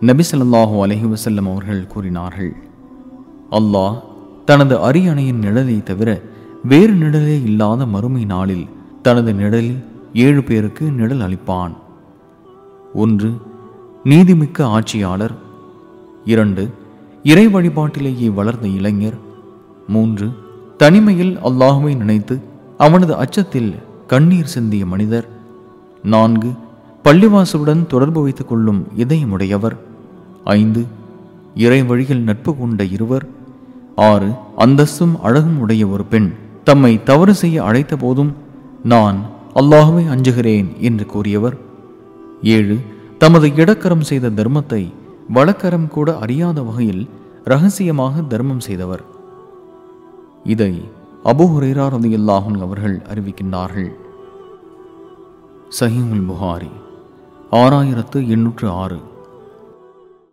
நபி ஸல்லல்லாஹு அலைஹி வஸல்லம் அவர்கள் கூறினார்கள் அல்லாஹ் தனது அரியணையின் நிழலை தவிர வேறு நிழலே இல்லாத மறுமை நாளில் தனது நிழலில் ஏழு பேருக்கு நிழல் அளிப்பான் ஒன்று நீதிமிக்க ஆட்சியாளர் இரண்டு இறை வழிபாட்டிலேயே வளர்ந்த இளைஞர் மூன்று தனிமையில் அல்லாஹுவை நினைத்து அவனது அச்சத்தில் கண்ணீர் சிந்திய மனிதர் நான்கு பள்ளிவாசலுடன் தொடர்பு வைத்துக் கொள்ளும் இதயமுடையவர் ஐந்து இறை வழியில் நட்பு கொண்ட இருவர் ஆறு அந்தஸ்தும் அழகும் உடைய ஒரு பெண் தம்மை தவறு செய்ய அழைத்த போதும் நான் அல்லாஹுவை அஞ்சுகிறேன் என்று கூறியவர் ஏழு தமது இடக்கரம் செய்த தர்மத்தை வழக்கரம் கூட அறியாத வகையில் ரகசியமாக தர்மம் செய்தவர் இதை அபு ஹுரைரா ரலியல்லாஹு அவர்கள் அறிவிக்கின்றார்கள் சஹீமுல் புகாரி ஆறாயிரத்து எண்ணூற்று ஆறு